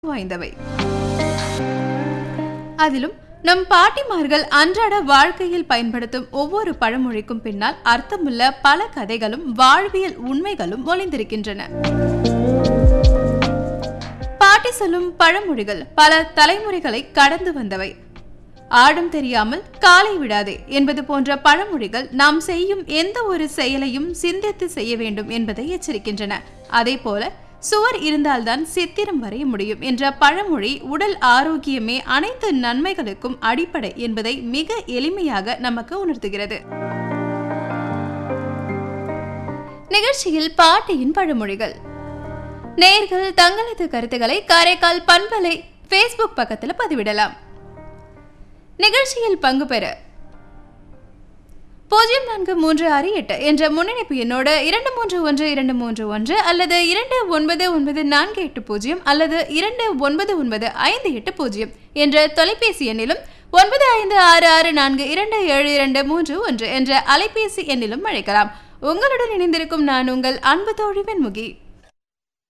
வாய்ந்தவை அதிலும் நம் பாட்டிமார்கள் அன்றாட வாழ்க்கையில் பயன்படுத்தும் ஒவ்வொரு பழமொழிக்கும் பின்னால் அர்த்தமுள்ள பல கதைகளும் வாழ்வியல் உண்மைகளும் ஒளிந்திருக்கின்றன பாட்டி சொல்லும் பழமொழிகள் பல தலைமுறைகளை கடந்து வந்தவை ஆடும் தெரியாமல் காலை விடாதே என்பது போன்ற பழமொழிகள் நாம் செய்யும் எந்த ஒரு செயலையும் சிந்தித்து செய்ய வேண்டும் என்பதை எச்சரிக்கின்றன அதே போல சுவர் இருந்தால்தான் சித்திரம் வரைய முடியும் என்ற பழமொழி உடல் ஆரோக்கியமே அனைத்து நன்மைகளுக்கும் அடிப்படை என்பதை மிக எளிமையாக நமக்கு உணர்த்துகிறது நிகழ்ச்சியில் பாட்டியின் பழமொழிகள் நேர்கள் தங்களது கருத்துக்களை காரைக்கால் பண்பலை ஃபேஸ்புக் பக்கத்தில் பதிவிடலாம் நிகழ்ச்சியில் பங்கு பெற பூஜ்ஜியம் நான்கு மூன்று ஆறு எட்டு என்ற முன்னணிப்பு எண்ணோடு இரண்டு மூன்று ஒன்று இரண்டு மூன்று ஒன்று அல்லது இரண்டு ஒன்பது ஒன்பது நான்கு எட்டு பூஜ்ஜியம் அல்லது இரண்டு ஒன்பது ஒன்பது ஐந்து எட்டு பூஜ்ஜியம் என்ற தொலைபேசி எண்ணிலும் ஒன்பது ஐந்து ஆறு ஆறு நான்கு இரண்டு ஏழு இரண்டு மூன்று ஒன்று என்ற அலைபேசி எண்ணிலும் அழைக்கலாம் உங்களுடன் இணைந்திருக்கும் நான் உங்கள் அன்பு தோழி வெண்முகி